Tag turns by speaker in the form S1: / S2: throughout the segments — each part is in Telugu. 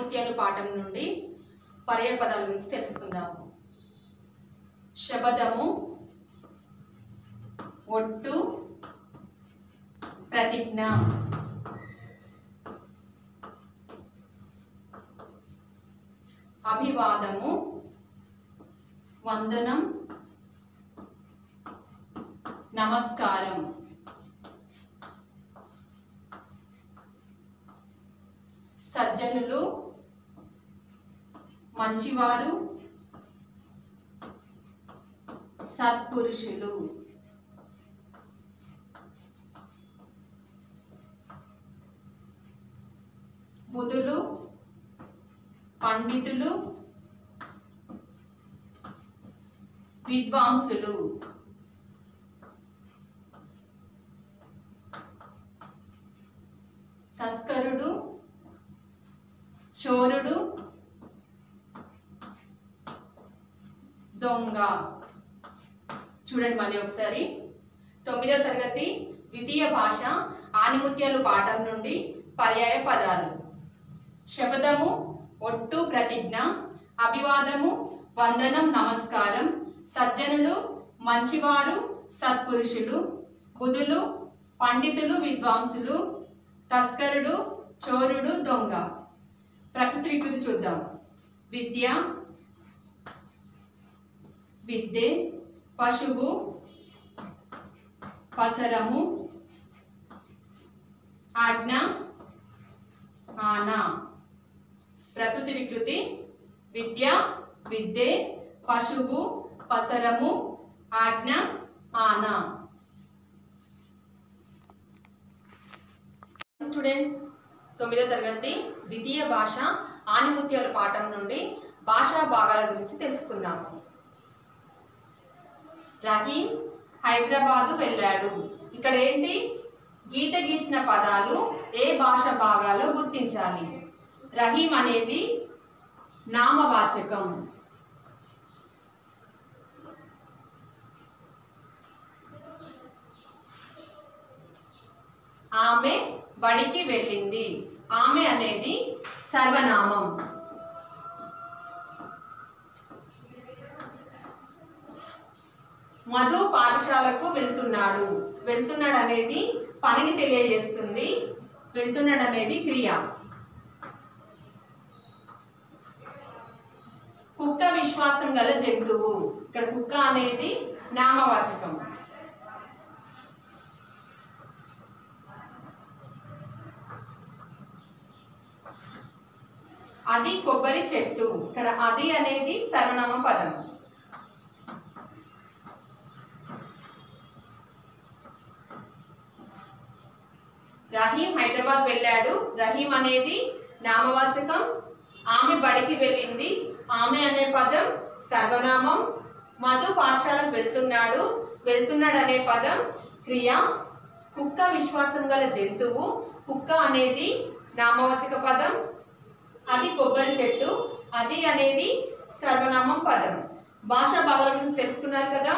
S1: ఆనిముత్యాలు పాఠం నుండి పర్యాయ పదాల గురించి తెలుసుకుందాము శబదము ఒట్టు ప్రతిజ్ఞ అభివాదము వందనం నమస్కారం సజ్జనులు మంచివారు సత్పురుషులు బుధులు పండితులు విద్వాంసులు తస్కరుడు చోరుడు దొంగ చూడండి మళ్ళీ ఒకసారి తొమ్మిదవ తరగతి ద్వితీయ భాష ఆనిముత్యాలు పాఠం నుండి పర్యాయ పదాలు శబదము ఒట్టు ప్రతిజ్ఞ అభివాదము వందనం నమస్కారం సజ్జనులు మంచివారు సత్పురుషులు బుధులు పండితులు విద్వాంసులు తస్కరుడు చోరుడు దొంగ ప్రకృతి వికృతి చూద్దాం విద్య విద్యే పశువు పసరము ఆజ్ఞ ఆన ప్రకృతి వికృతి విద్య విద్యే పశువు పసరము ఆజ్ఞ ఆన స్టూడెంట్స్ తొమ్మిదో తరగతి ద్వితీయ భాష ఆనిముత్యాల పాఠం నుండి భాషా భాగాల గురించి తెలుసుకుందాము రహీం హైదరాబాదు వెళ్ళాడు ఇక్కడ ఏంటి గీత గీసిన పదాలు ఏ భాష భాగాలో గుర్తించాలి రహీం అనేది నామవాచకం ఆమె బడికి వెళ్ళింది ఆమె అనేది సర్వనామం మధు పాఠశాలకు వెళ్తున్నాడు వెళ్తున్నాడు అనేది పనిని తెలియజేస్తుంది వెళ్తున్నాడు అనేది క్రియ కుక్క విశ్వాసం గల జంతువు ఇక్కడ కుక్క అనేది నామవాచకం అది కొబ్బరి చెట్టు ఇక్కడ అది అనేది సర్వనామ పదం రహీం హైదరాబాద్ వెళ్ళాడు రహీం అనేది నామవాచకం ఆమె బడికి వెళ్ళింది ఆమె అనే పదం సర్వనామం మధు పాఠశాలకు వెళ్తున్నాడు వెళ్తున్నాడు అనే పదం క్రియ కుక్క విశ్వాసం గల జంతువు కుక్క అనేది నామవాచక పదం అది కొబ్బరి చెట్టు అది అనేది సర్వనామం పదం భాషా భావాల గురించి తెలుసుకున్నారు కదా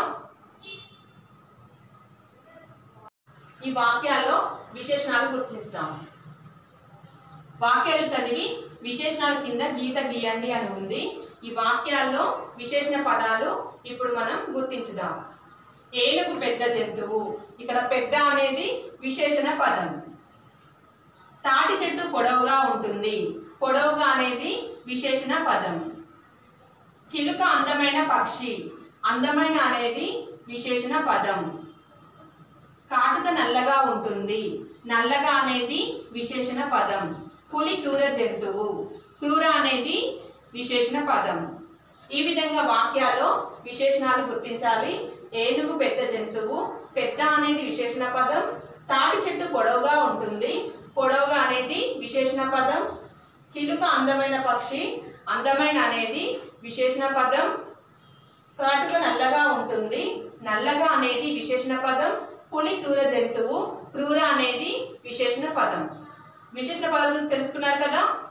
S1: ఈ వాక్యాల్లో విశేషణాలు గుర్తిస్తాం వాక్యాలు చదివి విశేషణాల కింద గీత గీయండి అని ఉంది ఈ వాక్యాల్లో విశేషణ పదాలు ఇప్పుడు మనం గుర్తించుదాం ఏనుగు పెద్ద జంతువు ఇక్కడ పెద్ద అనేది విశేషణ పదం తాటి చెట్టు పొడవుగా ఉంటుంది పొడవుగా అనేది విశేషణ పదం చిలుక అందమైన పక్షి అందమైన అనేది విశేషణ పదం కాటుక నల్లగా ఉంటుంది నల్లగా అనేది విశేషణ పదం పులి క్రూర జంతువు క్రూర అనేది విశేషణ పదం ఈ విధంగా వాక్యాల్లో విశేషణాలు గుర్తించాలి ఏనుగు పెద్ద జంతువు పెద్ద అనేది విశేషణ పదం తాటి చెట్టు పొడవుగా ఉంటుంది పొడవుగా అనేది విశేషణ పదం చిలుక అందమైన పక్షి అందమైన అనేది విశేషణ పదం కాటుక నల్లగా ఉంటుంది నల్లగా అనేది విశేషణ పదం పులి క్రూర జంతువు క్రూర అనేది విశేషణ పదం విశేషణ పదాల గురించి తెలుసుకున్నారు కదా